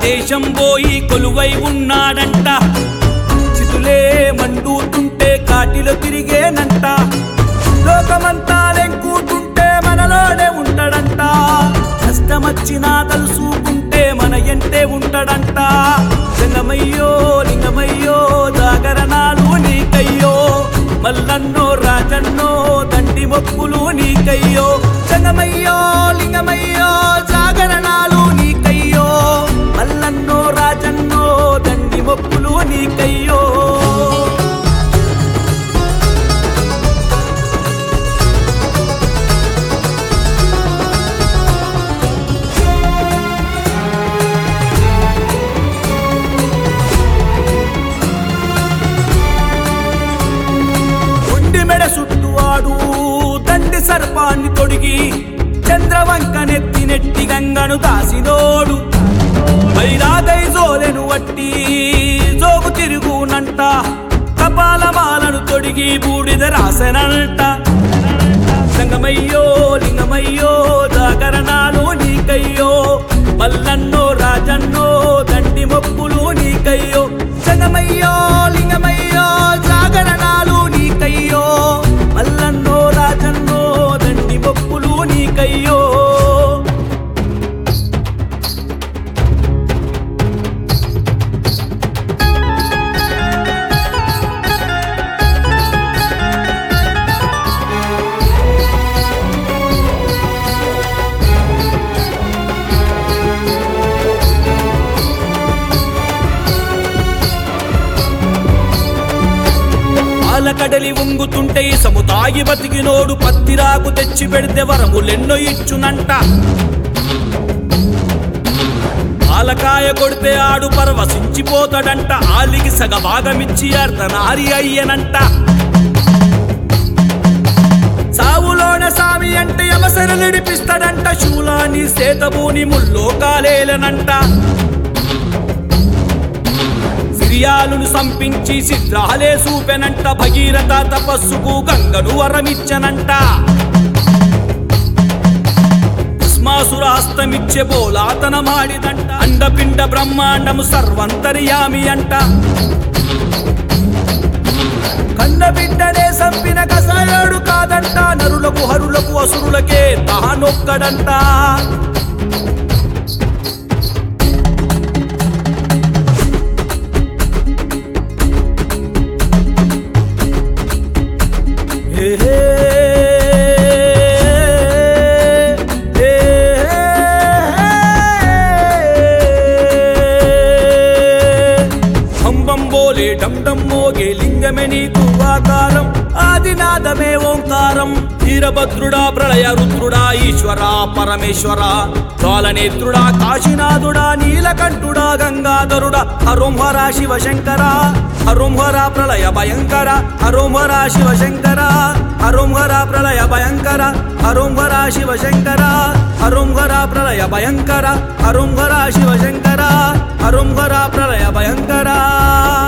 దేశం పోయి కొలువై ఉన్నాడంట చితులే మండుతుంటే కాటిలో తిరిగేనంట లోకమంతా లెంకుతుంటే మనలోనే ఉంటాడంట కష్టమచ్చినా తలుసుకుంటే మన ఎంటే ఉంటాడంట లింగమయ్యో లింగమయ్యో జాగరణాలు నీకయ్యో మల్లన్నో రాజన్నో దండి మొక్కులు నీకయ్యో జంగమయ్యో లింగమయ్యో జాగరణాలు నీకయ్యో మల్లన్నో రాజన్నో దండి మొక్కులు నీకయ్యో ఉండి మెడ చుట్టువాడు దండి సర్పాన్ని తొడిగి చంద్రవంక నెత్తి నెట్టి గంగను దాసినోడు వైరాగై జోలెను వట్టి జోగు తిరుగునంట కపాలమాలను తొడిగి బూడిద రాసెనంట సంగమయ్యో లింగమయ్యో జాగరణాలు నీకయ్యో మల్లన్నో రాజన్నో దండి మొక్కులు నీకయ్యో సంగమయ్యో లింగమయ్యో జాగరణాలు నీకయ్యో మల్లన్నో రాజన్నో దండి మొక్కులు నీకయ్యో పాలకడలి ఉంగుతుంటే సముదాయి బతికినోడు పత్తిరాకు తెచ్చి పెడితే వరములెన్నో ఇచ్చునంట పాలకాయ కొడితే ఆడు పరవశించిపోతాడంట ఆలికి సగ భాగమిచ్చి అర్ధనారి అయ్యనంట సావులోన సామి అంటే యమసరు నిడిపిస్తాడంట శూలాన్ని సేతబూని ముల్లో కాలేలనంట సిరియాలును సంపించి సిద్ధాలే చూపెనంట భగీరథ తపస్సుకు గంగను వరమిచ్చనంట భస్మాసుర హస్తమిచ్చే బోలాతన మాడిదంట అండపిండ బ్రహ్మాండము సర్వంతర్యామి అంట కన్నబిడ్డనే సంపిన కసాయోడు కాదంట నరులకు హరులకు అసురులకే తానొక్కడంట హే హే హే హంబం బోలే డం డం మోగే లింగమే నీకు ఆకారం ఆదినాదమే ఓంకారం వీరభద్రుడా ప్రళయ రుద్రుడా ఈశ్వరా పరమేశ్వర జ్వాలనేత్రుడా కాశీనాథుడా నీలకంఠుడా గంగాధరుడా హరోంహర శివశంకర హరోంహర ప్రళయ భయంకర హరోంహర శివశంకర హరోంహర ప్రళయ భయంకర హరోంహర శివశంకర హరోంహర ప్రళయ భయంకర హరోంహర శివశంకర హరోంహర ప్రళయ భయంకర